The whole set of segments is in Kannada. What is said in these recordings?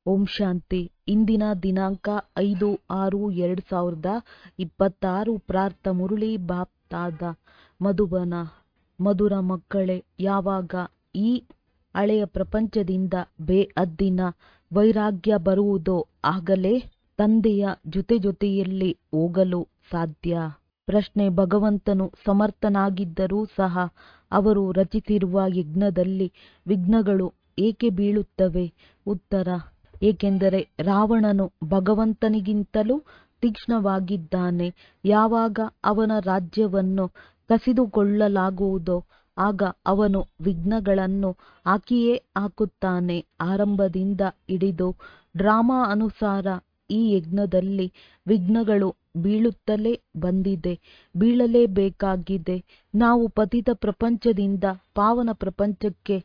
ಓಂ ಶಾಂತಿ ಇಂದಿನ ದಿನಾಂಕ ಐದು ಆರು ಎರಡು ಸಾವಿರದ ಇಪ್ಪತ್ತಾರು ಪ್ರಾರ್ಥ ಮುರಳಿ ಬಾಪ್ತಾದ ಮಧುಬನ ಮಧುರ ಮಕ್ಕಳೇ ಯಾವಾಗ ಈ ಹಳೆಯ ಪ್ರಪಂಚದಿಂದ ಬೇಅದ್ದಿನ ವೈರಾಗ್ಯ ಬರುವುದೋ ಆಗಲೇ ತಂದೆಯ ಜೊತೆ ಜೊತೆಯಲ್ಲಿ ಹೋಗಲು ಸಾಧ್ಯ ಪ್ರಶ್ನೆ ಭಗವಂತನು ಸಮರ್ಥನಾಗಿದ್ದರೂ ಸಹ ಅವರು ರಚಿಸಿರುವ ಯಜ್ಞದಲ್ಲಿ ವಿಘ್ನಗಳು ಏಕೆ ಬೀಳುತ್ತವೆ ಉತ್ತರ ಏಕೆಂದರೆ ರಾವಣನು ಭಗವಂತನಿಗಿಂತಲೂ ತೀಕ್ಷ್ಣವಾಗಿದ್ದಾನೆ ಯಾವಾಗ ಅವನ ರಾಜ್ಯವನ್ನು ಕಸಿದುಕೊಳ್ಳಲಾಗುವುದೋ ಆಗ ಅವನು ವಿಘ್ನಗಳನ್ನು ಹಾಕಿಯೇ ಹಾಕುತ್ತಾನೆ ಆರಂಭದಿಂದ ಹಿಡಿದು ಡ್ರಾಮಾ ಅನುಸಾರ ಈ ಯಜ್ಞದಲ್ಲಿ ವಿಘ್ನಗಳು ಬೀಳುತ್ತಲೇ ಬಂದಿದೆ ಬೀಳಲೇಬೇಕಾಗಿದೆ ನಾವು ಪತಿತ ಪ್ರಪಂಚದಿಂದ ಪಾವನ ಪ್ರಪಂಚಕ್ಕೆ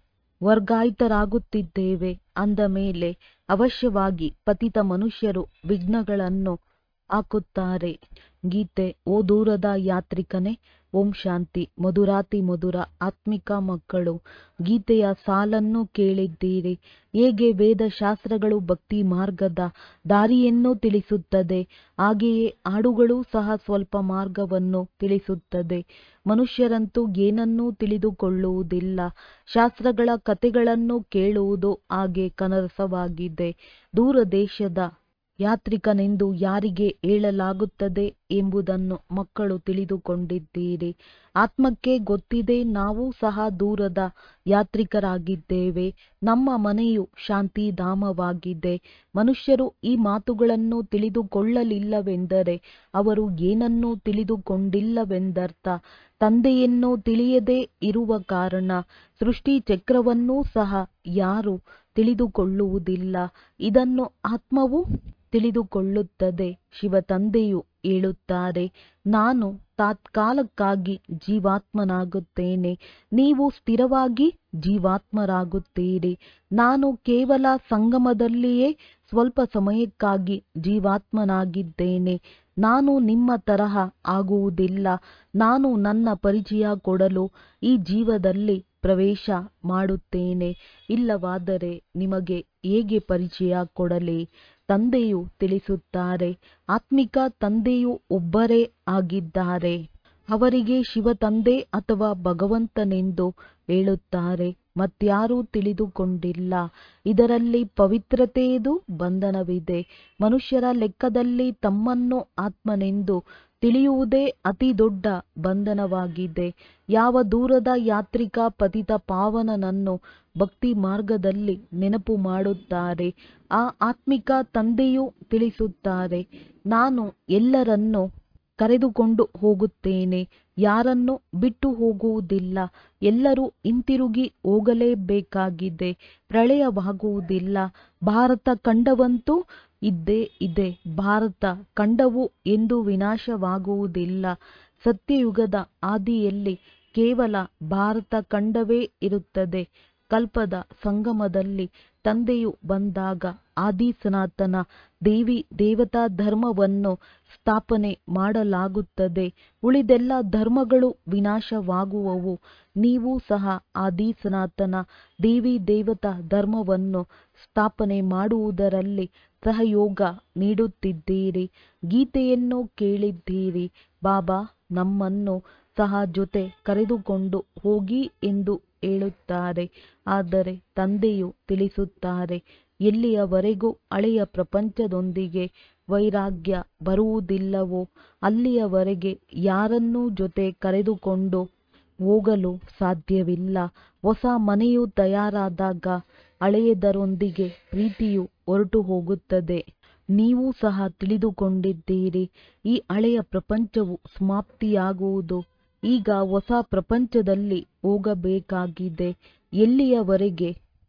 ವರ್ಗಾಯಿತರಾಗುತ್ತಿದ್ದೇವೆ ಅಂದ ಮೇಲೆ ಅವಶ್ಯವಾಗಿ ಪತಿತ ಮನುಷ್ಯರು ವಿಘ್ನಗಳನ್ನು ಹಾಕುತ್ತಾರೆ ಗೀತೆ ಓ ದೂರದ ಯಾತ್ರಿಕನೇ ಓಂ ಶಾಂತಿ ಮಧುರಾತಿ ಮಧುರ ಆತ್ಮಿಕ ಮಕ್ಕಳು ಗೀತೆಯ ಸಾಲನ್ನು ಕೇಳಿದ್ದೀರಿ ಹೇಗೆ ವೇದಶಾಸ್ತ್ರಗಳು ಭಕ್ತಿ ಮಾರ್ಗದ ದಾರಿಯನ್ನು ತಿಳಿಸುತ್ತದೆ ಹಾಗೆಯೇ ಹಾಡುಗಳು ಸಹ ಸ್ವಲ್ಪ ಮಾರ್ಗವನ್ನು ತಿಳಿಸುತ್ತದೆ ಮನುಷ್ಯರಂತೂ ಏನನ್ನೂ ತಿಳಿದುಕೊಳ್ಳುವುದಿಲ್ಲ ಶಾಸ್ತ್ರಗಳ ಕಥೆಗಳನ್ನು ಕೇಳುವುದು ಹಾಗೆ ಕನಸವಾಗಿದೆ ದೂರ ದೇಶದ ಯಾತ್ರಿಕನೆಂದು ಯಾರಿಗೆ ಹೇಳಲಾಗುತ್ತದೆ ಎಂಬುದನ್ನು ಮಕ್ಕಳು ತಿಳಿದುಕೊಂಡಿದ್ದೀರಿ ಆತ್ಮಕ್ಕೆ ಗೊತ್ತಿದೆ ನಾವು ಸಹ ದೂರದ ಯಾತ್ರಿಕರಾಗಿದ್ದೇವೆ ನಮ್ಮ ಮನೆಯು ಶಾಂತಿಧಾಮವಾಗಿದೆ ಮನುಷ್ಯರು ಈ ಮಾತುಗಳನ್ನು ತಿಳಿದುಕೊಳ್ಳಲಿಲ್ಲವೆಂದರೆ ಅವರು ಏನನ್ನೂ ತಿಳಿದುಕೊಂಡಿಲ್ಲವೆಂದರ್ಥ ತಂದೆಯನ್ನು ತಿಳಿಯದೇ ಇರುವ ಕಾರಣ ಸೃಷ್ಟಿ ಚಕ್ರವನ್ನೂ ಸಹ ಯಾರೂ ತಿಳಿದುಕೊಳ್ಳುವುದಿಲ್ಲ ಇದನ್ನು ಆತ್ಮವು ತಿಳಿದುಕೊಳ್ಳುತ್ತದೆ ಶಿವ ತಂದೆಯು ಹೇಳುತ್ತಾರೆ ನಾನು ತಾತ್ಕಾಲಕ್ಕಾಗಿ ಜೀವಾತ್ಮನಾಗುತ್ತೇನೆ ನೀವು ಸ್ಥಿರವಾಗಿ ಜೀವಾತ್ಮರಾಗುತ್ತೀರಿ ನಾನು ಕೇವಲ ಸಂಗಮದಲ್ಲಿಯೇ ಸ್ವಲ್ಪ ಸಮಯಕ್ಕಾಗಿ ಜೀವಾತ್ಮನಾಗಿದ್ದೇನೆ ನಾನು ನಿಮ್ಮ ತರಹ ಆಗುವುದಿಲ್ಲ ನಾನು ನನ್ನ ಪರಿಚಯ ಕೊಡಲು ಈ ಜೀವದಲ್ಲಿ ಪ್ರವೇಶ ಮಾಡುತ್ತೇನೆ ಇಲ್ಲವಾದರೆ ನಿಮಗೆ ಹೇಗೆ ಪರಿಚಯ ಕೊಡಲಿ ತಂದೆಯು ತಿಳಿಸುತ್ತಾರೆ ಆತ್ಮಿಕ ತಂದೆಯು ಒಬ್ಬರೇ ಆಗಿದ್ದಾರೆ ಅವರಿಗೆ ಶಿವ ತಂದೆ ಅಥವಾ ಭಗವಂತನೆಂದು ಹೇಳುತ್ತಾರೆ ಮತ್ಯಾರೂ ತಿಳಿದುಕೊಂಡಿಲ್ಲ ಇದರಲ್ಲಿ ಪವಿತ್ರತೆಯದು ಬಂಧನವಿದೆ ಮನುಷ್ಯರ ಲೆಕ್ಕದಲ್ಲಿ ತಮ್ಮನ್ನು ಆತ್ಮನೆಂದು ತಿಳಿಯುವುದೇ ಅತಿ ದೊಡ್ಡ ಬಂಧನವಾಗಿದೆ ಯಾವ ದೂರದ ಯಾತ್ರಿಕ ಪತಿತ ಪಾವನನನ್ನು ಭಕ್ತಿ ಮಾರ್ಗದಲ್ಲಿ ನೆನಪು ಮಾಡುತ್ತಾರೆ ಆ ಆತ್ಮಿಕ ತಂದೆಯು ತಿಳಿಸುತ್ತಾರೆ ನಾನು ಎಲ್ಲರನ್ನೂ ಕರೆದುಕೊಂಡು ಹೋಗುತ್ತೇನೆ ಯಾರನ್ನು ಬಿಟ್ಟು ಹೋಗುವುದಿಲ್ಲ ಎಲ್ಲರೂ ಹಿಂತಿರುಗಿ ಹೋಗಲೇಬೇಕಾಗಿದೆ ಪ್ರಳಯವಾಗುವುದಿಲ್ಲ ಭಾರತ ಖಂಡವಂತೂ ಇದ್ದೇ ಇದೆ ಭಾರತ ಖಂಡವು ಎಂದು ವಿನಾಶವಾಗುವುದಿಲ್ಲ ಸತ್ಯಯುಗದ ಆದಿಯಲ್ಲಿ ಕೇವಲ ಭಾರತ ಖಂಡವೇ ಇರುತ್ತದೆ ಕಲ್ಪದ ಸಂಗಮದಲ್ಲಿ ತಂದೆಯು ಬಂದಾಗ ಆದಿ ಸನಾತನ ದೇವಿ ದೇವತಾ ಧರ್ಮವನ್ನು ಸ್ಥಾಪನೆ ಮಾಡಲಾಗುತ್ತದೆ ಉಳಿದೆಲ್ಲ ಧರ್ಮಗಳು ವಿನಾಶವಾಗುವವು ನೀವು ಸಹ ಆದಿ ಸನಾತನ ದೇವಿ ದೇವತಾ ಧರ್ಮವನ್ನು ಸ್ಥಾಪನೆ ಮಾಡುವುದರಲ್ಲಿ ಸಹಯೋಗ ನೀಡುತ್ತಿದ್ದೀರಿ ಗೀತೆಯನ್ನು ಕೇಳಿದ್ದೀರಿ ಬಾಬಾ ನಮ್ಮನ್ನು ಸಹ ಜೊತೆ ಕರೆದುಕೊಂಡು ಹೋಗಿ ಎಂದು ಹೇಳುತ್ತಾರೆ ಆದರೆ ತಂದೆಯು ತಿಳಿಸುತ್ತಾರೆ ಎಲ್ಲಿಯವರೆಗೂ ಹಳೆಯ ಪ್ರಪಂಚದೊಂದಿಗೆ ವೈರಾಗ್ಯ ಬರುವುದಿಲ್ಲವೋ ಅಲ್ಲಿಯವರೆಗೆ ಯಾರನ್ನೂ ಜೊತೆ ಕರೆದುಕೊಂಡು ಹೋಗಲು ಸಾಧ್ಯವಿಲ್ಲ ಹೊಸ ಮನೆಯು ತಯಾರಾದಾಗ ಹಳೆಯದರೊಂದಿಗೆ ಪ್ರೀತಿಯು ಹೊರಟು ಹೋಗುತ್ತದೆ ನೀವು ಸಹ ತಿಳಿದುಕೊಂಡಿದ್ದೀರಿ ಈ ಹಳೆಯ ಪ್ರಪಂಚವು ಸಮಾಪ್ತಿಯಾಗುವುದು ಈಗ ಹೊಸ ಪ್ರಪಂಚದಲ್ಲಿ ಹೋಗಬೇಕಾಗಿದೆ ಎಲ್ಲಿಯವರೆಗೆ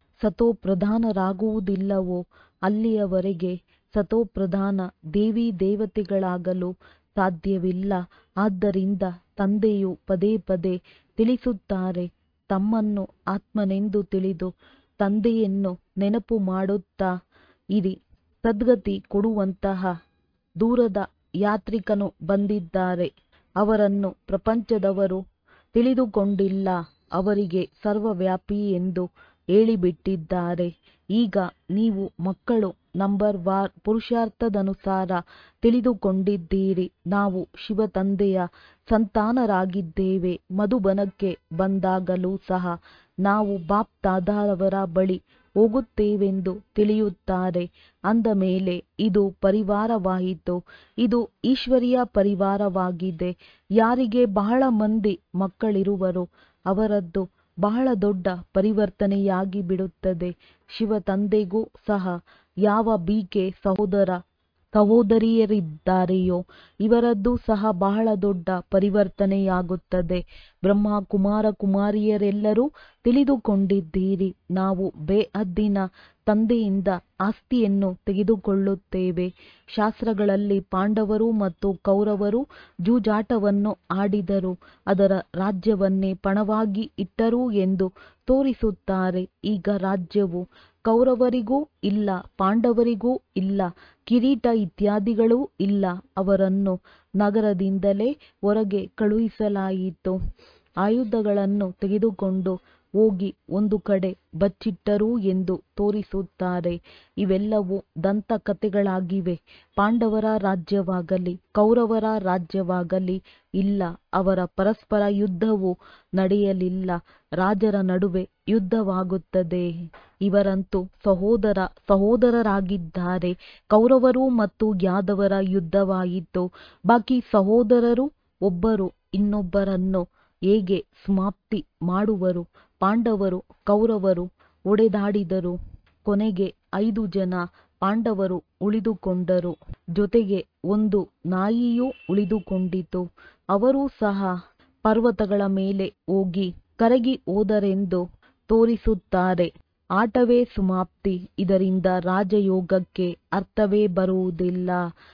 ಸತೋಪ್ರಧಾನರಾಗುವುದಿಲ್ಲವೋ ಅಲ್ಲಿಯವರೆಗೆ ಸತೋಪ್ರಧಾನ ದೇವಿ ದೇವತೆಗಳಾಗಲು ಸಾಧ್ಯವಿಲ್ಲ ಆದ್ದರಿಂದ ತಂದೆಯು ಪದೇ ಪದೇ ತಿಳಿಸುತ್ತಾರೆ ತಮ್ಮನ್ನು ಆತ್ಮನೆಂದು ತಿಳಿದು ತಂದೆಯನ್ನು ನೆನಪು ಮಾಡುತ್ತಾ ಇರಿ ಸದ್ಗತಿ ಕೊಡುವಂತಹ ದೂರದ ಯಾತ್ರಿಕನು ಬಂದಿದ್ದಾರೆ ಅವರನ್ನು ಪ್ರಪಂಚದವರು ತಿಳಿದುಕೊಂಡಿಲ್ಲ ಅವರಿಗೆ ಸರ್ವವ್ಯಾಪಿ ಎಂದು ಹೇಳಿಬಿಟ್ಟಿದ್ದಾರೆ ಈಗ ನೀವು ಮಕ್ಕಳು ನಂಬರ್ ವಾರ್ ಪುರುಷಾರ್ಥದನುಸಾರ ತಿಳಿದುಕೊಂಡಿದ್ದೀರಿ ನಾವು ಶಿವತಂದೆಯ ಸಂತಾನರಾಗಿದ್ದೇವೆ ಮಧುಬನಕ್ಕೆ ಬಂದಾಗಲೂ ಸಹ ನಾವು ಬಾಪ್ ದಾದಾರವರ ಬಳಿ ಹೋಗುತ್ತೇವೆಂದು ತಿಳಿಯುತ್ತಾರೆ ಅಂದ ಮೇಲೆ ಇದು ಪರಿವಾರವಾಯಿತು ಇದು ಈಶ್ವರೀಯ ಪರಿವಾರವಾಗಿದೆ ಯಾರಿಗೆ ಬಹಳ ಮಂದಿ ಮಕ್ಕಳಿರುವರೋ ಅವರದ್ದು ಬಹಳ ದೊಡ್ಡ ಪರಿವರ್ತನೆಯಾಗಿ ಬಿಡುತ್ತದೆ ಶಿವ ತಂದೆಗೂ ಸಹ ಯಾವ ಬಿಕೆ ಸಹೋದರ ಸಹೋದರಿಯರಿದ್ದಾರೆಯೋ ಇವರದ್ದು ಸಹ ಬಹಳ ದೊಡ್ಡ ಪರಿವರ್ತನೆಯಾಗುತ್ತದೆ ಬ್ರಹ್ಮ ಕುಮಾರ ಕುಮಾರಿಯರೆಲ್ಲರೂ ತಿಳಿದುಕೊಂಡಿದ್ದೀರಿ ನಾವು ಬೇಹದ್ದಿನ ತಂದೆಯಿಂದ ಆಸ್ತಿಯನ್ನು ತೆಗೆದುಕೊಳ್ಳುತ್ತೇವೆ ಶಾಸ್ತ್ರಗಳಲ್ಲಿ ಪಾಂಡವರು ಮತ್ತು ಕೌರವರು ಜೂಜಾಟವನ್ನು ಆಡಿದರು ಅದರ ರಾಜ್ಯವನ್ನೇ ಪಣವಾಗಿ ಇಟ್ಟರು ಎಂದು ತೋರಿಸುತ್ತಾರೆ ಈಗ ರಾಜ್ಯವು ಕೌರವರಿಗೂ ಇಲ್ಲ ಪಾಂಡವರಿಗೂ ಇಲ್ಲ ಕಿರೀಟ ಇತ್ಯಾದಿಗಳೂ ಇಲ್ಲ ಅವರನ್ನು ನಗರದಿಂದಲೇ ಹೊರಗೆ ಕಳುಹಿಸಲಾಯಿತು ಆಯುಧಗಳನ್ನು ತೆಗೆದುಕೊಂಡು ಹೋಗಿ ಒಂದು ಕಡೆ ಬಚ್ಚಿಟ್ಟರು ಎಂದು ತೋರಿಸುತ್ತಾರೆ ಇವೆಲ್ಲವೂ ದಂತಕಥೆಗಳಾಗಿವೆ ಪಾಂಡವರ ರಾಜ್ಯವಾಗಲಿ ಕೌರವರ ರಾಜ್ಯವಾಗಲಿ ಇಲ್ಲ ಅವರ ಪರಸ್ಪರ ಯುದ್ಧವು ನಡೆಯಲಿಲ್ಲ ರಾಜರ ನಡುವೆ ಯುದ್ಧವಾಗುತ್ತದೆ ಇವರಂತೂ ಸಹೋದರ ಸಹೋದರರಾಗಿದ್ದಾರೆ ಕೌರವರು ಮತ್ತು ಯಾದವರ ಯುದ್ಧವಾಯಿತು ಬಾಕಿ ಸಹೋದರರು ಒಬ್ಬರು ಇನ್ನೊಬ್ಬರನ್ನು ಹೇಗೆ ಸಮಾಪ್ತಿ ಮಾಡುವರು ಪಾಂಡವರು ಕೌರವರು ಹೊಡೆದಾಡಿದರು ಕೊನೆಗೆ ಐದು ಜನ ಪಾಂಡವರು ಉಳಿದುಕೊಂಡರು ಜೊತೆಗೆ ಒಂದು ನಾಯಿಯೂ ಉಳಿದುಕೊಂಡಿತು ಅವರೂ ಸಹ ಪರ್ವತಗಳ ಮೇಲೆ ಹೋಗಿ ಕರಗಿ ಹೋದರೆಂದು ತೋರಿಸುತ್ತಾರೆ ಆಟವೇ ಸಮಾಪ್ತಿ ಇದರಿಂದ ರಾಜಯೋಗಕ್ಕೆ ಅರ್ಥವೇ ಬರುವುದಿಲ್ಲ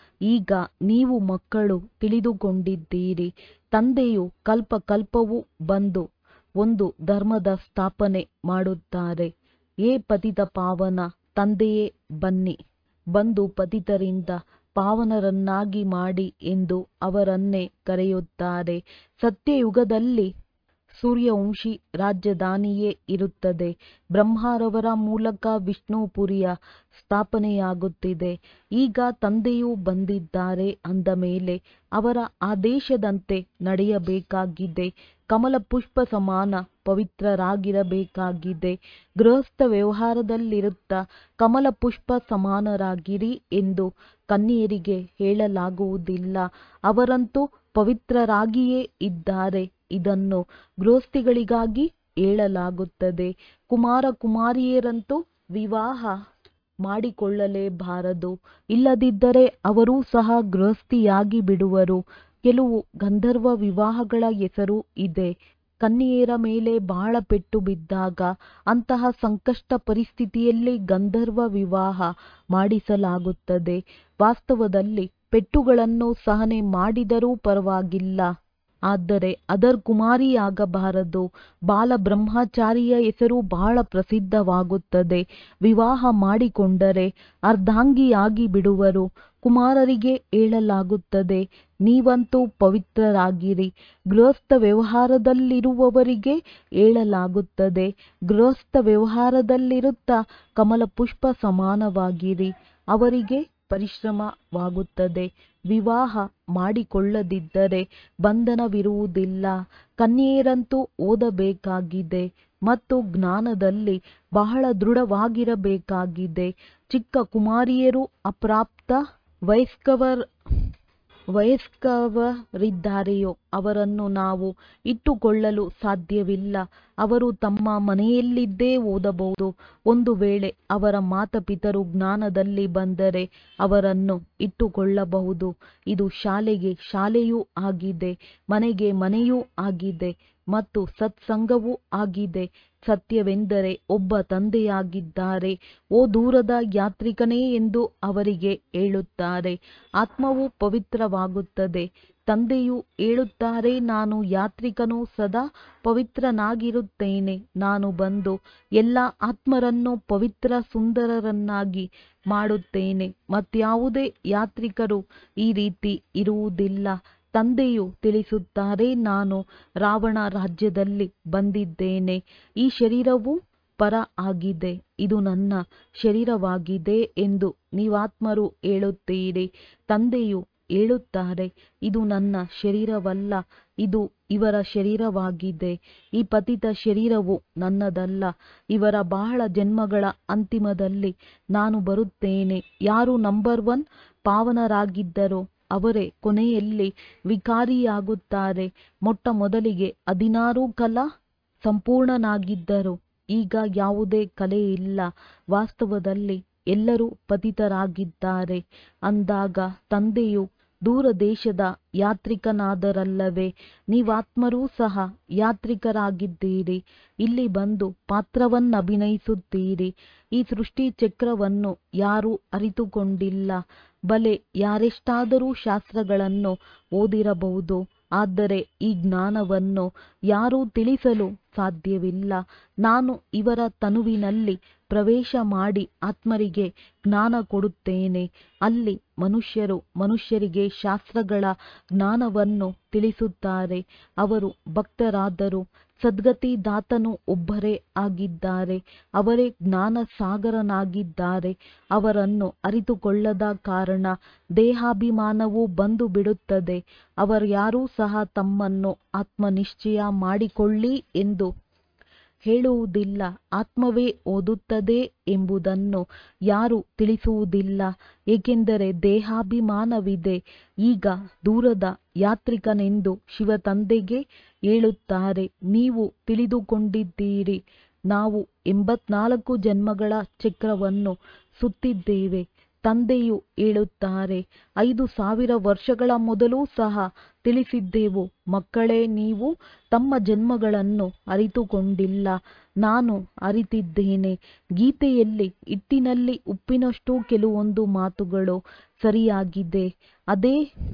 ಈಗ ನೀವು ಮಕ್ಕಳು ತಿಳಿದುಕೊಂಡಿದ್ದೀರಿ ತಂದೆಯು ಕಲ್ಪ ಕಲ್ಪವೂ ಬಂದು ಒಂದು ಧರ್ಮದ ಸ್ಥಾಪನೆ ಮಾಡುತ್ತಾರೆ ಏ ಪತಿತ ಪಾವನ ತಂದೆಯೇ ಬನ್ನಿ ಬಂದು ಪತಿತರಿಂದ ಪಾವನರನ್ನಾಗಿ ಮಾಡಿ ಎಂದು ಅವರನ್ನೇ ಕರೆಯುತ್ತಾರೆ ಸತ್ಯಯುಗದಲ್ಲಿ ಸೂರ್ಯವಂಶಿ ರಾಜಧಾನಿಯೇ ಇರುತ್ತದೆ ಬ್ರಹ್ಮರವರ ಮೂಲಕ ವಿಷ್ಣುಪುರಿಯ ಸ್ಥಾಪನೆಯಾಗುತ್ತಿದೆ ಈಗ ತಂದೆಯೂ ಬಂದಿದ್ದಾರೆ ಅಂದ ಮೇಲೆ ಅವರ ಆದೇಶದಂತೆ ನಡೆಯಬೇಕಾಗಿದೆ ಕಮಲ ಪುಷ್ಪ ಸಮಾನ ಪವಿತ್ರರಾಗಿರಬೇಕಾಗಿದೆ ಗೃಹಸ್ಥ ವ್ಯವಹಾರದಲ್ಲಿರುತ್ತ ಕಮಲ ಪುಷ್ಪ ಸಮಾನರಾಗಿರಿ ಎಂದು ಕನ್ಯೆಯರಿಗೆ ಹೇಳಲಾಗುವುದಿಲ್ಲ ಅವರಂತೂ ಪವಿತ್ರರಾಗಿಯೇ ಇದ್ದಾರೆ ಇದನ್ನು ಗೃಹಸ್ಥಿಗಳಿಗಾಗಿ ಹೇಳಲಾಗುತ್ತದೆ ಕುಮಾರ ಕುಮಾರಿಯರಂತೂ ವಿವಾಹ ಮಾಡಿಕೊಳ್ಳಲೇಬಾರದು ಇಲ್ಲದಿದ್ದರೆ ಅವರೂ ಸಹ ಗೃಹಸ್ಥಿಯಾಗಿ ಬಿಡುವರು ಕೆಲವು ಗಂಧರ್ವ ವಿವಾಹಗಳ ಹೆಸರು ಇದೆ ಕನ್ಯೆಯರ ಮೇಲೆ ಬಹಳ ಪೆಟ್ಟು ಬಿದ್ದಾಗ ಅಂತಹ ಸಂಕಷ್ಟ ಪರಿಸ್ಥಿತಿಯಲ್ಲಿ ಗಂಧರ್ವ ವಿವಾಹ ಮಾಡಿಸಲಾಗುತ್ತದೆ ವಾಸ್ತವದಲ್ಲಿ ಪೆಟ್ಟುಗಳನ್ನು ಸಹನೆ ಮಾಡಿದರೂ ಪರವಾಗಿಲ್ಲ ಆದರೆ ಅದರ್ ಕುಮಾರಿಯಾಗಬಾರದು ಬಾಲ ಬ್ರಹ್ಮಚಾರಿಯ ಹೆಸರು ಬಹಳ ಪ್ರಸಿದ್ಧವಾಗುತ್ತದೆ ವಿವಾಹ ಮಾಡಿಕೊಂಡರೆ ಅರ್ಧಾಂಗಿಯಾಗಿ ಬಿಡುವರು ಕುಮಾರರಿಗೆ ಹೇಳಲಾಗುತ್ತದೆ ನೀವಂತೂ ಪವಿತ್ರರಾಗಿರಿ ಗೃಹಸ್ಥ ವ್ಯವಹಾರದಲ್ಲಿರುವವರಿಗೆ ಹೇಳಲಾಗುತ್ತದೆ ಗೃಹಸ್ಥ ವ್ಯವಹಾರದಲ್ಲಿರುತ್ತಾ ಕಮಲ ಪುಷ್ಪ ಸಮಾನವಾಗಿರಿ ಅವರಿಗೆ ಪರಿಶ್ರಮವಾಗುತ್ತದೆ ವಿವಾಹ ಮಾಡಿಕೊಳ್ಳದಿದ್ದರೆ ಬಂಧನವಿರುವುದಿಲ್ಲ ಕನ್ಯೆಯರಂತೂ ಓದಬೇಕಾಗಿದೆ ಮತ್ತು ಜ್ಞಾನದಲ್ಲಿ ಬಹಳ ದೃಢವಾಗಿರಬೇಕಾಗಿದೆ ಚಿಕ್ಕ ಕುಮಾರಿಯರು ಅಪ್ರಾಪ್ತ ವಯಸ್ಕವರ್ ವಯಸ್ಕವರಿದ್ದಾರೆಯೋ ಅವರನ್ನು ನಾವು ಇಟ್ಟುಕೊಳ್ಳಲು ಸಾಧ್ಯವಿಲ್ಲ ಅವರು ತಮ್ಮ ಮನೆಯಲ್ಲಿದ್ದೇ ಓದಬಹುದು ಒಂದು ವೇಳೆ ಅವರ ಮಾತಾಪಿತರು ಜ್ಞಾನದಲ್ಲಿ ಬಂದರೆ ಅವರನ್ನು ಇಟ್ಟುಕೊಳ್ಳಬಹುದು ಇದು ಶಾಲೆಗೆ ಶಾಲೆಯೂ ಆಗಿದೆ ಮನೆಗೆ ಮನೆಯೂ ಆಗಿದೆ ಮತ್ತು ಸತ್ಸಂಗವೂ ಆಗಿದೆ ಸತ್ಯವೆಂದರೆ ಒಬ್ಬ ತಂದೆಯಾಗಿದ್ದಾರೆ ಓ ದೂರದ ಯಾತ್ರಿಕನೇ ಎಂದು ಅವರಿಗೆ ಹೇಳುತ್ತಾರೆ ಆತ್ಮವು ಪವಿತ್ರವಾಗುತ್ತದೆ ತಂದೆಯು ಹೇಳುತ್ತಾರೆ ನಾನು ಯಾತ್ರಿಕನು ಸದಾ ಪವಿತ್ರನಾಗಿರುತ್ತೇನೆ ನಾನು ಬಂದು ಎಲ್ಲ ಆತ್ಮರನ್ನು ಪವಿತ್ರ ಸುಂದರರನ್ನಾಗಿ ಮಾಡುತ್ತೇನೆ ಮತ್ಯಾವುದೇ ಯಾತ್ರಿಕರು ಈ ರೀತಿ ಇರುವುದಿಲ್ಲ ತಂದೆಯು ತಿಳಿಸುತ್ತಾರೆ ನಾನು ರಾವಣ ರಾಜ್ಯದಲ್ಲಿ ಬಂದಿದ್ದೇನೆ ಈ ಶರೀರವು ಪರ ಆಗಿದೆ ಇದು ನನ್ನ ಶರೀರವಾಗಿದೆ ಎಂದು ನೀವಾತ್ಮರು ಹೇಳುತ್ತೀರಿ ತಂದೆಯು ಹೇಳುತ್ತಾರೆ ಇದು ನನ್ನ ಶರೀರವಲ್ಲ ಇದು ಇವರ ಶರೀರವಾಗಿದೆ ಈ ಪತಿತ ಶರೀರವು ನನ್ನದಲ್ಲ ಇವರ ಬಹಳ ಜನ್ಮಗಳ ಅಂತಿಮದಲ್ಲಿ ನಾನು ಬರುತ್ತೇನೆ ಯಾರು ನಂಬರ್ ಒನ್ ಪಾವನರಾಗಿದ್ದರೋ ಅವರೇ ಕೊನೆಯಲ್ಲಿ ವಿಕಾರಿಯಾಗುತ್ತಾರೆ ಮೊಟ್ಟ ಮೊದಲಿಗೆ ಹದಿನಾರು ಕಲಾ ಸಂಪೂರ್ಣನಾಗಿದ್ದರು ಈಗ ಯಾವುದೇ ಕಲೆ ಇಲ್ಲ ವಾಸ್ತವದಲ್ಲಿ ಎಲ್ಲರೂ ಪತಿತರಾಗಿದ್ದಾರೆ ಅಂದಾಗ ತಂದೆಯು ದೂರ ದೇಶದ ಯಾತ್ರಿಕನಾದರಲ್ಲವೇ ನೀವಾತ್ಮರೂ ಸಹ ಯಾತ್ರಿಕರಾಗಿದ್ದೀರಿ ಇಲ್ಲಿ ಬಂದು ಪಾತ್ರವನ್ನಭಿನಯಿಸುತ್ತೀರಿ ಈ ಸೃಷ್ಟಿ ಚಕ್ರವನ್ನು ಯಾರೂ ಅರಿತುಕೊಂಡಿಲ್ಲ ಬಲೆ ಯಾರೆಷ್ಟಾದರೂ ಶಾಸ್ತ್ರಗಳನ್ನು ಓದಿರಬಹುದು ಆದರೆ ಈ ಜ್ಞಾನವನ್ನು ಯಾರೂ ತಿಳಿಸಲು ಸಾಧ್ಯವಿಲ್ಲ ನಾನು ಇವರ ತನುವಿನಲ್ಲಿ ಪ್ರವೇಶ ಮಾಡಿ ಆತ್ಮರಿಗೆ ಜ್ಞಾನ ಕೊಡುತ್ತೇನೆ ಅಲ್ಲಿ ಮನುಷ್ಯರು ಮನುಷ್ಯರಿಗೆ ಶಾಸ್ತ್ರಗಳ ಜ್ಞಾನವನ್ನು ತಿಳಿಸುತ್ತಾರೆ ಅವರು ಭಕ್ತರಾದರು ಸದ್ಗತಿದಾತನು ಒಬ್ಬರೇ ಆಗಿದ್ದಾರೆ ಅವರೇ ಜ್ಞಾನ ಸಾಗರನಾಗಿದ್ದಾರೆ ಅವರನ್ನು ಅರಿತುಕೊಳ್ಳದ ಕಾರಣ ದೇಹಾಭಿಮಾನವು ಬಂದು ಬಿಡುತ್ತದೆ ಅವರ್ಯಾರೂ ಸಹ ತಮ್ಮನ್ನು ಆತ್ಮನಿಶ್ಚಯ ಮಾಡಿಕೊಳ್ಳಿ ಎಂದು ಹೇಳುವುದಿಲ್ಲ ಆತ್ಮವೇ ಓದುತ್ತದೆ ಎಂಬುದನ್ನು ಯಾರೂ ತಿಳಿಸುವುದಿಲ್ಲ ಏಕೆಂದರೆ ದೇಹಾಭಿಮಾನವಿದೆ ಈಗ ದೂರದ ಯಾತ್ರಿಕನೆಂದು ಶಿವತಂದೆಗೆ ಹೇಳುತ್ತಾರೆ ನೀವು ತಿಳಿದುಕೊಂಡಿದ್ದೀರಿ ನಾವು ಎಂಬತ್ನಾಲ್ಕು ಜನ್ಮಗಳ ಚಕ್ರವನ್ನು ಸುತ್ತಿದ್ದೇವೆ ತಂದೆಯು ಹೇಳುತ್ತಾರೆ ಐದು ಸಾವಿರ ವರ್ಷಗಳ ಮೊದಲು ಸಹ ತಿಳಿಸಿದ್ದೆವು ಮಕ್ಕಳೇ ನೀವು ತಮ್ಮ ಜನ್ಮಗಳನ್ನು ಅರಿತುಕೊಂಡಿಲ್ಲ ನಾನು ಅರಿತಿದ್ದೇನೆ ಗೀತೆಯಲ್ಲಿ ಹಿಟ್ಟಿನಲ್ಲಿ ಉಪ್ಪಿನಷ್ಟು ಕೆಲವೊಂದು ಮಾತುಗಳು ಸರಿಯಾಗಿದೆ ಅದೇ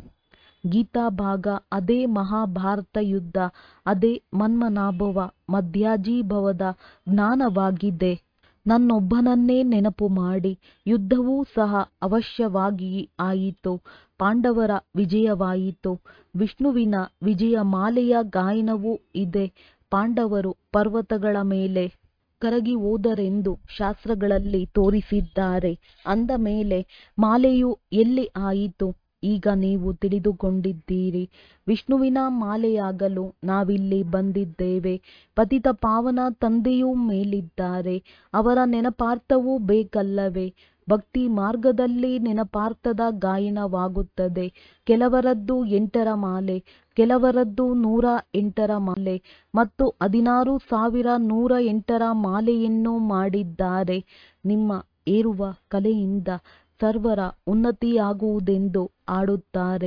ಗೀತಾ ಭಾಗ ಅದೇ ಮಹಾಭಾರತ ಯುದ್ಧ ಅದೇ ಮನ್ಮನಾಭವ ಮಧ್ಯಾಜೀಭವದ ಜ್ಞಾನವಾಗಿದೆ ನನ್ನೊಬ್ಬನನ್ನೇ ನೆನಪು ಮಾಡಿ ಯುದ್ಧವೂ ಸಹ ಅವಶ್ಯವಾಗಿ ಆಯಿತು ಪಾಂಡವರ ವಿಜಯವಾಯಿತು ವಿಷ್ಣುವಿನ ವಿಜಯ ಮಾಲೆಯ ಗಾಯನವೂ ಇದೆ ಪಾಂಡವರು ಪರ್ವತಗಳ ಮೇಲೆ ಕರಗಿ ಹೋದರೆಂದು ಶಾಸ್ತ್ರಗಳಲ್ಲಿ ತೋರಿಸಿದ್ದಾರೆ ಅಂದ ಮೇಲೆ ಮಾಲೆಯು ಎಲ್ಲಿ ಆಯಿತು ಈಗ ನೀವು ತಿಳಿದುಕೊಂಡಿದ್ದೀರಿ ವಿಷ್ಣುವಿನ ಮಾಲೆಯಾಗಲು ನಾವಿಲ್ಲಿ ಬಂದಿದ್ದೇವೆ ಪತಿತ ಪಾವನ ತಂದೆಯೂ ಮೇಲಿದ್ದಾರೆ ಅವರ ನೆನಪಾರ್ಥವೂ ಬೇಕಲ್ಲವೇ ಭಕ್ತಿ ಮಾರ್ಗದಲ್ಲಿ ನೆನಪಾರ್ಥದ ಗಾಯನವಾಗುತ್ತದೆ ಕೆಲವರದ್ದು ಎಂಟರ ಮಾಲೆ ಕೆಲವರದ್ದು ನೂರ ಎಂಟರ ಮಾಲೆ ಮತ್ತು ಹದಿನಾರು ಸಾವಿರ ನೂರ ಎಂಟರ ಮಾಲೆಯನ್ನು ಮಾಡಿದ್ದಾರೆ ನಿಮ್ಮ ಏರುವ ಕಲೆಯಿಂದ ಸರ್ವರ ಉನ್ನತಿಯಾಗುವುದೆಂದು ಆಡುತ್ತಾರೆ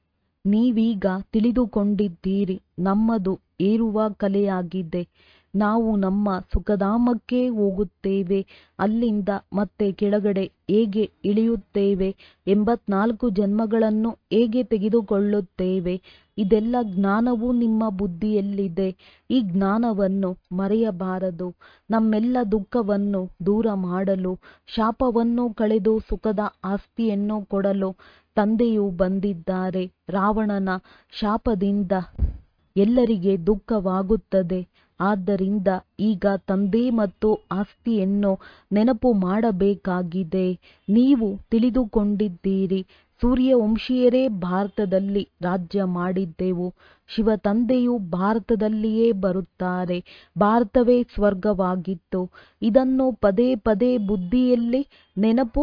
ನೀವೀಗ ತಿಳಿದುಕೊಂಡಿದ್ದೀರಿ ನಮ್ಮದು ಏರುವ ಕಲೆಯಾಗಿದೆ ನಾವು ನಮ್ಮ ಸುಖಧಾಮಕ್ಕೆ ಹೋಗುತ್ತೇವೆ ಅಲ್ಲಿಂದ ಮತ್ತೆ ಕೆಳಗಡೆ ಹೇಗೆ ಇಳಿಯುತ್ತೇವೆ ಎಂಬತ್ನಾಲ್ಕು ಜನ್ಮಗಳನ್ನು ಹೇಗೆ ತೆಗೆದುಕೊಳ್ಳುತ್ತೇವೆ ಇದೆಲ್ಲ ಜ್ಞಾನವು ನಿಮ್ಮ ಬುದ್ಧಿಯಲ್ಲಿದೆ ಈ ಜ್ಞಾನವನ್ನು ಮರೆಯಬಾರದು ನಮ್ಮೆಲ್ಲ ದುಃಖವನ್ನು ದೂರ ಮಾಡಲು ಶಾಪವನ್ನು ಕಳೆದು ಸುಖದ ಆಸ್ತಿಯನ್ನು ಕೊಡಲು ತಂದೆಯು ಬಂದಿದ್ದಾರೆ ರಾವಣನ ಶಾಪದಿಂದ ಎಲ್ಲರಿಗೆ ದುಃಖವಾಗುತ್ತದೆ ಆದ್ದರಿಂದ ಈಗ ತಂದೆ ಮತ್ತು ಆಸ್ತಿಯನ್ನು ನೆನಪು ಮಾಡಬೇಕಾಗಿದೆ ನೀವು ತಿಳಿದುಕೊಂಡಿದ್ದೀರಿ ಸೂರ್ಯವಂಶೀಯರೇ ಭಾರತದಲ್ಲಿ ರಾಜ್ಯ ಮಾಡಿದ್ದೆವು ಶಿವ ತಂದೆಯು ಭಾರತದಲ್ಲಿಯೇ ಬರುತ್ತಾರೆ ಭಾರತವೇ ಸ್ವರ್ಗವಾಗಿತ್ತು ಇದನ್ನು ಪದೇ ಪದೇ ಬುದ್ಧಿಯಲ್ಲಿ ನೆನಪು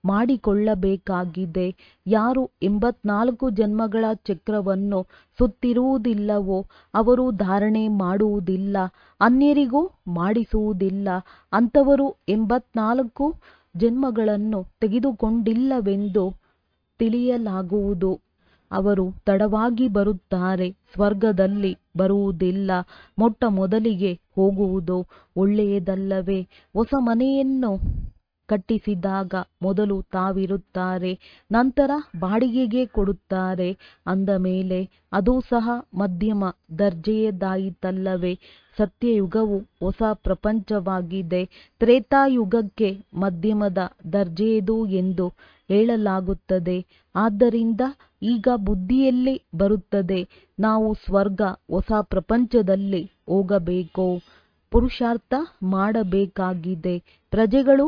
ಮಾಡಿಕೊಳ್ಳಬೇಕಾಗಿದೆ ಯಾರು ಎಂಬತ್ನಾಲ್ಕು ಜನ್ಮಗಳ ಚಕ್ರವನ್ನು ಸುತ್ತಿರುವುದಿಲ್ಲವೋ ಅವರು ಧಾರಣೆ ಮಾಡುವುದಿಲ್ಲ ಅನ್ಯರಿಗೂ ಮಾಡಿಸುವುದಿಲ್ಲ ಅಂಥವರು ಎಂಬತ್ನಾಲ್ಕು ಜನ್ಮಗಳನ್ನು ತೆಗೆದುಕೊಂಡಿಲ್ಲವೆಂದು ತಿಳಿಯಲಾಗುವುದು ಅವರು ತಡವಾಗಿ ಬರುತ್ತಾರೆ ಸ್ವರ್ಗದಲ್ಲಿ ಬರುವುದಿಲ್ಲ ಮೊಟ್ಟ ಮೊದಲಿಗೆ ಹೋಗುವುದು ಒಳ್ಳೆಯದಲ್ಲವೇ ಹೊಸ ಮನೆಯನ್ನು ಕಟ್ಟಿಸಿದಾಗ ಮೊದಲು ತಾವಿರುತ್ತಾರೆ ನಂತರ ಬಾಡಿಗೆಗೆ ಕೊಡುತ್ತಾರೆ ಅಂದ ಮೇಲೆ ಅದು ಸಹ ಮಧ್ಯಮ ದರ್ಜೆಯದಾಯಿತಲ್ಲವೇ ಸತ್ಯಯುಗವು ಹೊಸ ಪ್ರಪಂಚವಾಗಿದೆ ತ್ರೇತಾಯುಗಕ್ಕೆ ಮಧ್ಯಮದ ದರ್ಜೆಯದು ಎಂದು ಹೇಳಲಾಗುತ್ತದೆ ಆದ್ದರಿಂದ ಈಗ ಬುದ್ಧಿಯಲ್ಲಿ ಬರುತ್ತದೆ ನಾವು ಸ್ವರ್ಗ ಹೊಸ ಪ್ರಪಂಚದಲ್ಲಿ ಹೋಗಬೇಕು ಪುರುಷಾರ್ಥ ಮಾಡಬೇಕಾಗಿದೆ ಪ್ರಜೆಗಳು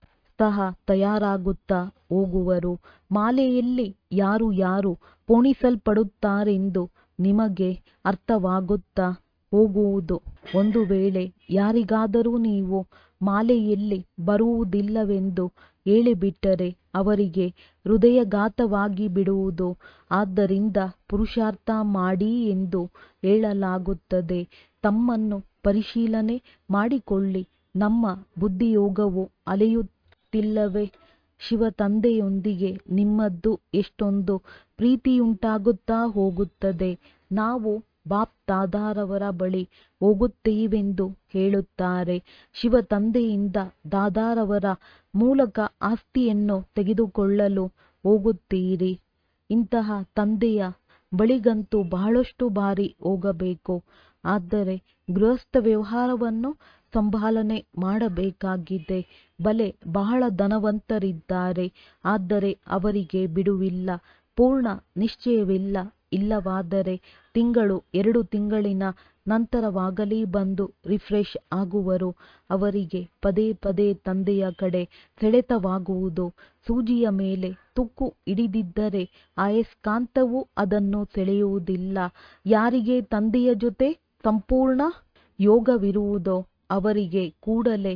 ಸಹ ತಯಾರಾಗುತ್ತಾ ಹೋಗುವರು ಮಾಲೆಯಲ್ಲಿ ಯಾರು ಯಾರು ಪೋಣಿಸಲ್ಪಡುತ್ತಾರೆಂದು ನಿಮಗೆ ಅರ್ಥವಾಗುತ್ತಾ ಹೋಗುವುದು ಒಂದು ವೇಳೆ ಯಾರಿಗಾದರೂ ನೀವು ಮಾಲೆಯಲ್ಲಿ ಬರುವುದಿಲ್ಲವೆಂದು ಹೇಳಿಬಿಟ್ಟರೆ ಅವರಿಗೆ ಹೃದಯಘಾತವಾಗಿ ಬಿಡುವುದು ಆದ್ದರಿಂದ ಪುರುಷಾರ್ಥ ಮಾಡಿ ಎಂದು ಹೇಳಲಾಗುತ್ತದೆ ತಮ್ಮನ್ನು ಪರಿಶೀಲನೆ ಮಾಡಿಕೊಳ್ಳಿ ನಮ್ಮ ಬುದ್ಧಿಯೋಗವು ಅಲೆಯುತ್ತಿಲ್ಲವೇ ಶಿವ ತಂದೆಯೊಂದಿಗೆ ನಿಮ್ಮದು ಎಷ್ಟೊಂದು ಪ್ರೀತಿಯುಂಟಾಗುತ್ತಾ ಹೋಗುತ್ತದೆ ನಾವು ಬಾಪ್ ದಾದಾರವರ ಬಳಿ ಹೋಗುತ್ತೇವೆಂದು ಹೇಳುತ್ತಾರೆ ಶಿವ ತಂದೆಯಿಂದ ದಾದಾರವರ ಮೂಲಕ ಆಸ್ತಿಯನ್ನು ತೆಗೆದುಕೊಳ್ಳಲು ಹೋಗುತ್ತೀರಿ ಇಂತಹ ತಂದೆಯ ಬಳಿಗಂತೂ ಬಹಳಷ್ಟು ಬಾರಿ ಹೋಗಬೇಕು ಆದರೆ ಗೃಹಸ್ಥ ವ್ಯವಹಾರವನ್ನು ಸಂಭಾಲನೆ ಮಾಡಬೇಕಾಗಿದೆ ಬಲೆ ಬಹಳ ಧನವಂತರಿದ್ದಾರೆ ಆದರೆ ಅವರಿಗೆ ಬಿಡುವಿಲ್ಲ ಪೂರ್ಣ ನಿಶ್ಚಯವಿಲ್ಲ ಇಲ್ಲವಾದರೆ ತಿಂಗಳು ಎರಡು ತಿಂಗಳಿನ ನಂತರವಾಗಲಿ ಬಂದು ರಿಫ್ರೆಶ್ ಆಗುವರು ಅವರಿಗೆ ಪದೇ ಪದೇ ತಂದೆಯ ಕಡೆ ಸೆಳೆತವಾಗುವುದು ಸೂಜಿಯ ಮೇಲೆ ತುಕ್ಕು ಹಿಡಿದಿದ್ದರೆ ಅಯಸ್ಕಾಂತವು ಅದನ್ನು ಸೆಳೆಯುವುದಿಲ್ಲ ಯಾರಿಗೆ ತಂದೆಯ ಜೊತೆ ಸಂಪೂರ್ಣ ಯೋಗವಿರುವುದೋ ಅವರಿಗೆ ಕೂಡಲೇ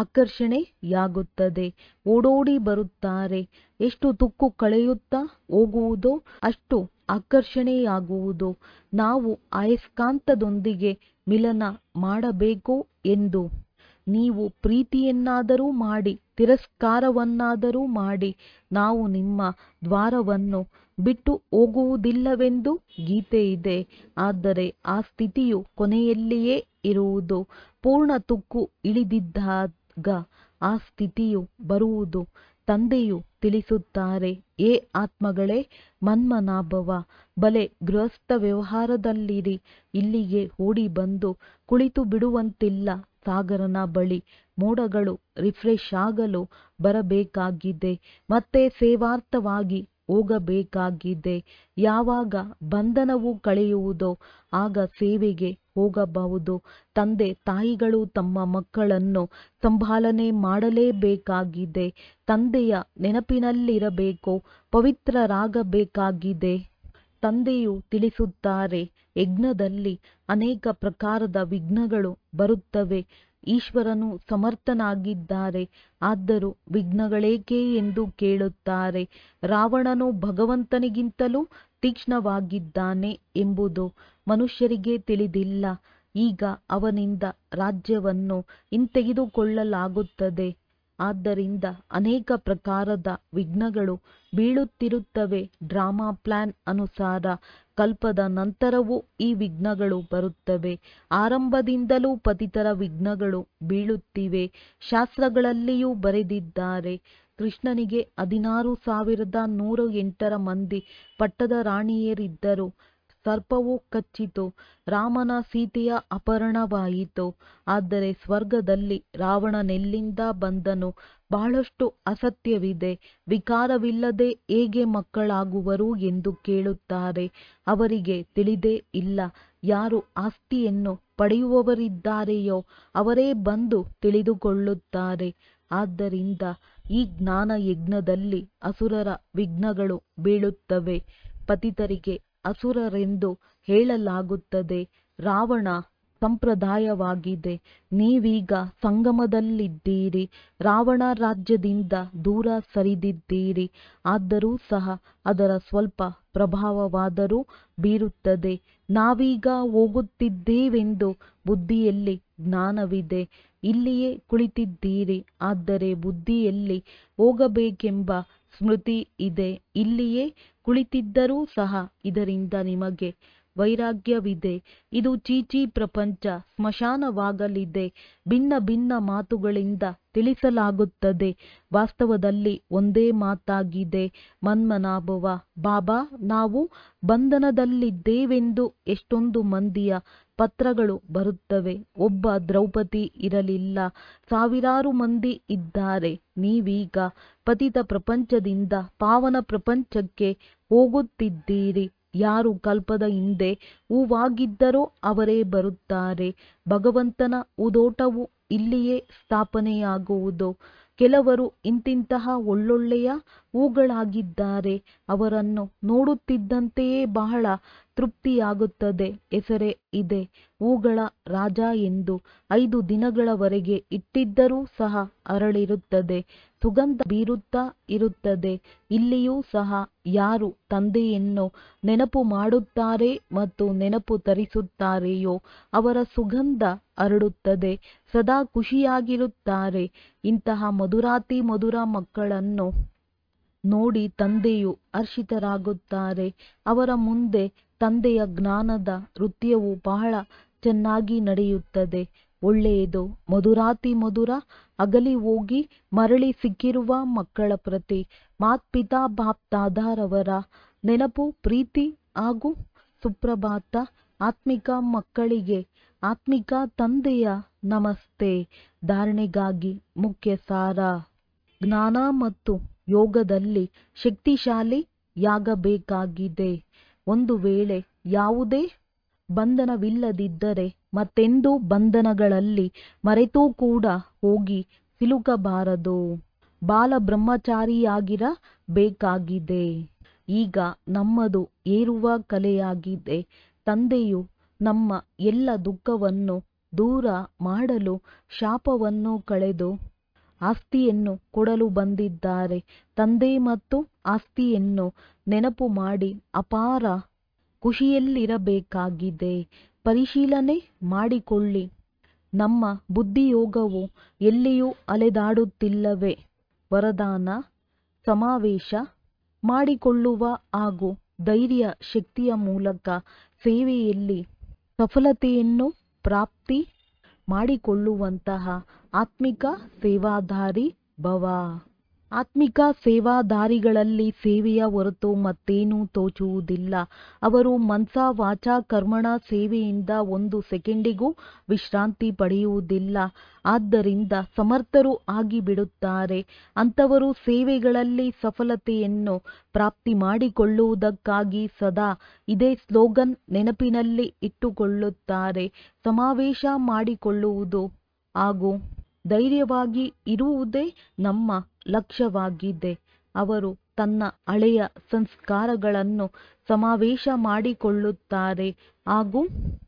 ಆಕರ್ಷಣೆಯಾಗುತ್ತದೆ ಓಡೋಡಿ ಬರುತ್ತಾರೆ ಎಷ್ಟು ತುಕ್ಕು ಕಳೆಯುತ್ತಾ ಹೋಗುವುದೋ ಅಷ್ಟು ಆಕರ್ಷಣೆಯಾಗುವುದು ನಾವು ಅಯಸ್ಕಾಂತದೊಂದಿಗೆ ಮಿಲನ ಮಾಡಬೇಕು ಎಂದು ನೀವು ಪ್ರೀತಿಯನ್ನಾದರೂ ಮಾಡಿ ತಿರಸ್ಕಾರವನ್ನಾದರೂ ಮಾಡಿ ನಾವು ನಿಮ್ಮ ದ್ವಾರವನ್ನು ಬಿಟ್ಟು ಹೋಗುವುದಿಲ್ಲವೆಂದು ಗೀತೆ ಇದೆ ಆದರೆ ಆ ಸ್ಥಿತಿಯು ಕೊನೆಯಲ್ಲಿಯೇ ಇರುವುದು ಪೂರ್ಣ ತುಕ್ಕು ಇಳಿದಿದ್ದಾಗ ಆ ಸ್ಥಿತಿಯು ಬರುವುದು ತಂದೆಯು ತಿಳಿಸುತ್ತಾರೆ ಏ ಆತ್ಮಗಳೇ ಮನ್ಮನಾಭವ ಬಲೆ ಗೃಹಸ್ಥ ವ್ಯವಹಾರದಲ್ಲಿರಿ ಇಲ್ಲಿಗೆ ಓಡಿ ಬಂದು ಕುಳಿತು ಬಿಡುವಂತಿಲ್ಲ ಸಾಗರನ ಬಳಿ ಮೋಡಗಳು ರಿಫ್ರೆಶ್ ಆಗಲು ಬರಬೇಕಾಗಿದೆ ಮತ್ತೆ ಸೇವಾರ್ಥವಾಗಿ ಹೋಗಬೇಕಾಗಿದೆ ಯಾವಾಗ ಬಂಧನವು ಕಳೆಯುವುದೋ ಆಗ ಸೇವೆಗೆ ಹೋಗಬಹುದು ತಂದೆ ತಾಯಿಗಳು ತಮ್ಮ ಮಕ್ಕಳನ್ನು ಸಂಭಾಲನೆ ಮಾಡಲೇಬೇಕಾಗಿದೆ ತಂದೆಯ ನೆನಪಿನಲ್ಲಿರಬೇಕು ಪವಿತ್ರರಾಗಬೇಕಾಗಿದೆ ತಂದೆಯು ತಿಳಿಸುತ್ತಾರೆ ಯಜ್ಞದಲ್ಲಿ ಅನೇಕ ಪ್ರಕಾರದ ವಿಘ್ನಗಳು ಬರುತ್ತವೆ ಈಶ್ವರನು ಸಮರ್ಥನಾಗಿದ್ದಾರೆ ಆದರೂ ವಿಘ್ನಗಳೇಕೆ ಎಂದು ಕೇಳುತ್ತಾರೆ ರಾವಣನು ಭಗವಂತನಿಗಿಂತಲೂ ತೀಕ್ಷ್ಣವಾಗಿದ್ದಾನೆ ಎಂಬುದು ಮನುಷ್ಯರಿಗೆ ತಿಳಿದಿಲ್ಲ ಈಗ ಅವನಿಂದ ರಾಜ್ಯವನ್ನು ಹಿಂತೆಗೆದುಕೊಳ್ಳಲಾಗುತ್ತದೆ ಆದ್ದರಿಂದ ಅನೇಕ ಪ್ರಕಾರದ ವಿಘ್ನಗಳು ಬೀಳುತ್ತಿರುತ್ತವೆ ಡ್ರಾಮಾ ಪ್ಲಾನ್ ಅನುಸಾರ ಕಲ್ಪದ ನಂತರವೂ ಈ ವಿಘ್ನಗಳು ಬರುತ್ತವೆ ಆರಂಭದಿಂದಲೂ ಪತಿತರ ವಿಘ್ನಗಳು ಬೀಳುತ್ತಿವೆ ಶಾಸ್ತ್ರಗಳಲ್ಲಿಯೂ ಬರೆದಿದ್ದಾರೆ ಕೃಷ್ಣನಿಗೆ ಹದಿನಾರು ಸಾವಿರದ ನೂರ ಎಂಟರ ಮಂದಿ ಪಟ್ಟದ ರಾಣಿಯರಿದ್ದರು ಸರ್ಪವು ಕಚ್ಚಿತು ರಾಮನ ಸೀತೆಯ ಅಪಹರಣವಾಯಿತು ಆದರೆ ಸ್ವರ್ಗದಲ್ಲಿ ರಾವಣನೆಲ್ಲಿಂದ ಬಂದನು ಬಹಳಷ್ಟು ಅಸತ್ಯವಿದೆ ವಿಕಾರವಿಲ್ಲದೆ ಹೇಗೆ ಮಕ್ಕಳಾಗುವರು ಎಂದು ಕೇಳುತ್ತಾರೆ ಅವರಿಗೆ ತಿಳಿದೇ ಇಲ್ಲ ಯಾರು ಆಸ್ತಿಯನ್ನು ಪಡೆಯುವವರಿದ್ದಾರೆಯೋ ಅವರೇ ಬಂದು ತಿಳಿದುಕೊಳ್ಳುತ್ತಾರೆ ಆದ್ದರಿಂದ ಈ ಜ್ಞಾನ ಯಜ್ಞದಲ್ಲಿ ಅಸುರರ ವಿಘ್ನಗಳು ಬೀಳುತ್ತವೆ ಪತಿತರಿಗೆ ಅಸುರರೆಂದು ಹೇಳಲಾಗುತ್ತದೆ ರಾವಣ ಸಂಪ್ರದಾಯವಾಗಿದೆ ನೀವೀಗ ಸಂಗಮದಲ್ಲಿದ್ದೀರಿ ರಾವಣ ರಾಜ್ಯದಿಂದ ದೂರ ಸರಿದಿದ್ದೀರಿ ಆದರೂ ಸಹ ಅದರ ಸ್ವಲ್ಪ ಪ್ರಭಾವವಾದರೂ ಬೀರುತ್ತದೆ ನಾವೀಗ ಹೋಗುತ್ತಿದ್ದೇವೆಂದು ಬುದ್ಧಿಯಲ್ಲಿ ಜ್ಞಾನವಿದೆ ಇಲ್ಲಿಯೇ ಕುಳಿತಿದ್ದೀರಿ ಆದರೆ ಬುದ್ಧಿಯಲ್ಲಿ ಹೋಗಬೇಕೆಂಬ ಸ್ಮೃತಿ ಇದೆ ಇಲ್ಲಿಯೇ ಕುಳಿತಿದ್ದರೂ ಸಹ ಇದರಿಂದ ನಿಮಗೆ ವೈರಾಗ್ಯವಿದೆ ಇದು ಚೀಚಿ ಪ್ರಪಂಚ ಸ್ಮಶಾನವಾಗಲಿದೆ ಭಿನ್ನ ಭಿನ್ನ ಮಾತುಗಳಿಂದ ತಿಳಿಸಲಾಗುತ್ತದೆ ವಾಸ್ತವದಲ್ಲಿ ಒಂದೇ ಮಾತಾಗಿದೆ ಮನ್ಮನಾಭವ ಬಾಬಾ ನಾವು ಬಂಧನದಲ್ಲಿದ್ದೇವೆಂದು ಎಷ್ಟೊಂದು ಮಂದಿಯ ಪತ್ರಗಳು ಬರುತ್ತವೆ ಒಬ್ಬ ದ್ರೌಪದಿ ಇರಲಿಲ್ಲ ಸಾವಿರಾರು ಮಂದಿ ಇದ್ದಾರೆ ನೀವೀಗ ಪತಿತ ಪ್ರಪಂಚದಿಂದ ಪಾವನ ಪ್ರಪಂಚಕ್ಕೆ ಹೋಗುತ್ತಿದ್ದೀರಿ ಯಾರು ಕಲ್ಪದ ಹಿಂದೆ ಹೂವಾಗಿದ್ದರೋ ಅವರೇ ಬರುತ್ತಾರೆ ಭಗವಂತನ ಹೂದೋಟವು ಇಲ್ಲಿಯೇ ಸ್ಥಾಪನೆಯಾಗುವುದು ಕೆಲವರು ಇಂತಿಂತಹ ಒಳ್ಳೊಳ್ಳೆಯ ಹೂಗಳಾಗಿದ್ದಾರೆ ಅವರನ್ನು ನೋಡುತ್ತಿದ್ದಂತೆಯೇ ಬಹಳ ತೃಪ್ತಿಯಾಗುತ್ತದೆ ಹೆಸರೇ ಇದೆ ಹೂಗಳ ರಾಜ ಎಂದು ಐದು ದಿನಗಳವರೆಗೆ ಇಟ್ಟಿದ್ದರೂ ಸಹ ಅರಳಿರುತ್ತದೆ ಸುಗಂಧ ಬೀರುತ್ತಾ ಇರುತ್ತದೆ ಇಲ್ಲಿಯೂ ಸಹ ಯಾರು ತಂದೆಯನ್ನು ನೆನಪು ಮಾಡುತ್ತಾರೆ ಮತ್ತು ನೆನಪು ತರಿಸುತ್ತಾರೆಯೋ ಅವರ ಸುಗಂಧ ಹರಡುತ್ತದೆ ಸದಾ ಖುಷಿಯಾಗಿರುತ್ತಾರೆ ಇಂತಹ ಮಧುರಾತಿ ಮಧುರ ಮಕ್ಕಳನ್ನು ನೋಡಿ ತಂದೆಯು ಹರ್ಷಿತರಾಗುತ್ತಾರೆ ಅವರ ಮುಂದೆ ತಂದೆಯ ಜ್ಞಾನದ ನೃತ್ಯವು ಬಹಳ ಚೆನ್ನಾಗಿ ನಡೆಯುತ್ತದೆ ಒಳ್ಳೆಯದು ಮಧುರಾತಿ ಮಧುರ ಅಗಲಿ ಹೋಗಿ ಮರಳಿ ಸಿಕ್ಕಿರುವ ಮಕ್ಕಳ ಪ್ರತಿ ಮಾತ್ಪಿತಾ ಬಾಪ್ ದಾದಾರವರ ನೆನಪು ಪ್ರೀತಿ ಹಾಗೂ ಸುಪ್ರಭಾತ ಆತ್ಮಿಕ ಮಕ್ಕಳಿಗೆ ಆತ್ಮಿಕ ತಂದೆಯ ನಮಸ್ತೆ ಧಾರಣೆಗಾಗಿ ಮುಖ್ಯ ಸಾರ ಜ್ಞಾನ ಮತ್ತು ಯೋಗದಲ್ಲಿ ಶಕ್ತಿಶಾಲಿಯಾಗಬೇಕಾಗಿದೆ ಒಂದು ವೇಳೆ ಯಾವುದೇ ಬಂಧನವಿಲ್ಲದಿದ್ದರೆ ಮತ್ತೆಂದೂ ಬಂಧನಗಳಲ್ಲಿ ಮರೆತೂ ಕೂಡ ಹೋಗಿ ಸಿಲುಕಬಾರದು ಬಾಲ ಬ್ರಹ್ಮಚಾರಿಯಾಗಿರಬೇಕಾಗಿದೆ ಈಗ ನಮ್ಮದು ಏರುವ ಕಲೆಯಾಗಿದೆ ತಂದೆಯು ನಮ್ಮ ಎಲ್ಲ ದುಃಖವನ್ನು ದೂರ ಮಾಡಲು ಶಾಪವನ್ನು ಕಳೆದು ಆಸ್ತಿಯನ್ನು ಕೊಡಲು ಬಂದಿದ್ದಾರೆ ತಂದೆ ಮತ್ತು ಆಸ್ತಿಯನ್ನು ನೆನಪು ಮಾಡಿ ಅಪಾರ ಖುಷಿಯಲ್ಲಿರಬೇಕಾಗಿದೆ ಪರಿಶೀಲನೆ ಮಾಡಿಕೊಳ್ಳಿ ನಮ್ಮ ಬುದ್ಧಿಯೋಗವು ಎಲ್ಲಿಯೂ ಅಲೆದಾಡುತ್ತಿಲ್ಲವೇ ವರದಾನ ಸಮಾವೇಶ ಮಾಡಿಕೊಳ್ಳುವ ಹಾಗೂ ಧೈರ್ಯ ಶಕ್ತಿಯ ಮೂಲಕ ಸೇವೆಯಲ್ಲಿ ಸಫಲತೆಯನ್ನು ಪ್ರಾಪ್ತಿ ಮಾಡಿಕೊಳ್ಳುವಂತಹ ಆತ್ಮಿಕ ಸೇವಾದಾರಿ ಭವ ಆತ್ಮಿಕ ಸೇವಾದಾರಿಗಳಲ್ಲಿ ಸೇವೆಯ ಹೊರತು ಮತ್ತೇನೂ ತೋಚುವುದಿಲ್ಲ ಅವರು ಮನ್ಸ ವಾಚ ಕರ್ಮಣ ಸೇವೆಯಿಂದ ಒಂದು ಸೆಕೆಂಡಿಗೂ ವಿಶ್ರಾಂತಿ ಪಡೆಯುವುದಿಲ್ಲ ಆದ್ದರಿಂದ ಸಮರ್ಥರು ಆಗಿಬಿಡುತ್ತಾರೆ ಅಂಥವರು ಸೇವೆಗಳಲ್ಲಿ ಸಫಲತೆಯನ್ನು ಪ್ರಾಪ್ತಿ ಮಾಡಿಕೊಳ್ಳುವುದಕ್ಕಾಗಿ ಸದಾ ಇದೇ ಸ್ಲೋಗನ್ ನೆನಪಿನಲ್ಲಿ ಇಟ್ಟುಕೊಳ್ಳುತ್ತಾರೆ ಸಮಾವೇಶ ಮಾಡಿಕೊಳ್ಳುವುದು ಹಾಗೂ ಧೈರ್ಯವಾಗಿ ಇರುವುದೇ ನಮ್ಮ ಲಕ್ಷ್ಯವಾಗಿದೆ ಅವರು ತನ್ನ ಹಳೆಯ ಸಂಸ್ಕಾರಗಳನ್ನು ಸಮಾವೇಶ ಮಾಡಿಕೊಳ್ಳುತ್ತಾರೆ ಹಾಗೂ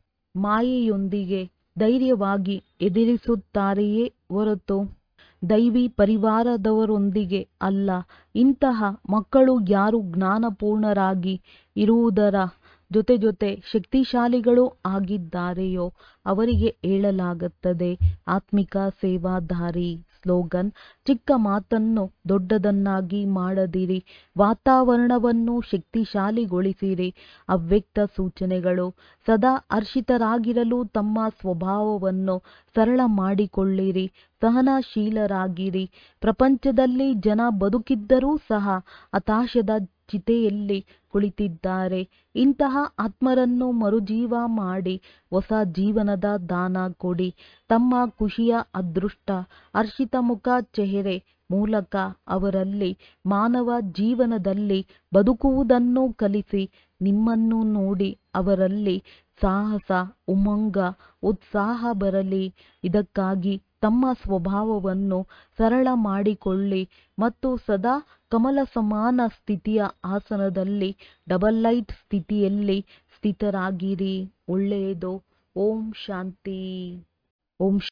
ಮಾಯೆಯೊಂದಿಗೆ ಧೈರ್ಯವಾಗಿ ಎದುರಿಸುತ್ತಾರೆಯೇ ಹೊರತು ದೈವಿ ಪರಿವಾರದವರೊಂದಿಗೆ ಅಲ್ಲ ಇಂತಹ ಮಕ್ಕಳು ಯಾರು ಜ್ಞಾನಪೂರ್ಣರಾಗಿ ಇರುವುದರ ಜೊತೆ ಜೊತೆ ಶಕ್ತಿಶಾಲಿಗಳೂ ಆಗಿದ್ದಾರೆಯೋ ಅವರಿಗೆ ಹೇಳಲಾಗುತ್ತದೆ ಆತ್ಮಿಕ ಸೇವಾದಾರಿ ಸ್ಲೋಗನ್ ಚಿಕ್ಕ ಮಾತನ್ನು ದೊಡ್ಡದನ್ನಾಗಿ ಮಾಡದಿರಿ ವಾತಾವರಣವನ್ನು ಶಕ್ತಿಶಾಲಿಗೊಳಿಸಿರಿ ಅವ್ಯಕ್ತ ಸೂಚನೆಗಳು ಸದಾ ಹರ್ಷಿತರಾಗಿರಲು ತಮ್ಮ ಸ್ವಭಾವವನ್ನು ಸರಳ ಮಾಡಿಕೊಳ್ಳಿರಿ ಸಹನಶೀಲರಾಗಿರಿ ಪ್ರಪಂಚದಲ್ಲಿ ಜನ ಬದುಕಿದ್ದರೂ ಸಹ ಹತಾಶದ ಚಿತೆಯಲ್ಲಿ ಕುಳಿತಿದ್ದಾರೆ ಇಂತಹ ಆತ್ಮರನ್ನು ಮರುಜೀವ ಮಾಡಿ ಹೊಸ ಜೀವನದ ದಾನ ಕೊಡಿ ತಮ್ಮ ಖುಷಿಯ ಅದೃಷ್ಟ ಹರ್ಷಿತ ಮುಖ ಚೆಹರೆ ಮೂಲಕ ಅವರಲ್ಲಿ ಮಾನವ ಜೀವನದಲ್ಲಿ ಬದುಕುವುದನ್ನು ಕಲಿಸಿ ನಿಮ್ಮನ್ನು ನೋಡಿ ಅವರಲ್ಲಿ ಸಾಹಸ ಉಮಂಗ ಉತ್ಸಾಹ ಬರಲಿ ಇದಕ್ಕಾಗಿ ತಮ್ಮ ಸ್ವಭಾವವನ್ನು ಸರಳ ಮಾಡಿಕೊಳ್ಳಿ ಮತ್ತು ಸದಾ ಕಮಲ ಸಮಾನ ಸ್ಥಿತಿಯ ಆಸನದಲ್ಲಿ ಡಬಲ್ ಲೈಟ್ ಸ್ಥಿತಿಯಲ್ಲಿ ಸ್ಥಿತರಾಗಿರಿ ಒಳ್ಳೆಯದು ಓಂ ಶಾಂತಿ ಓಂ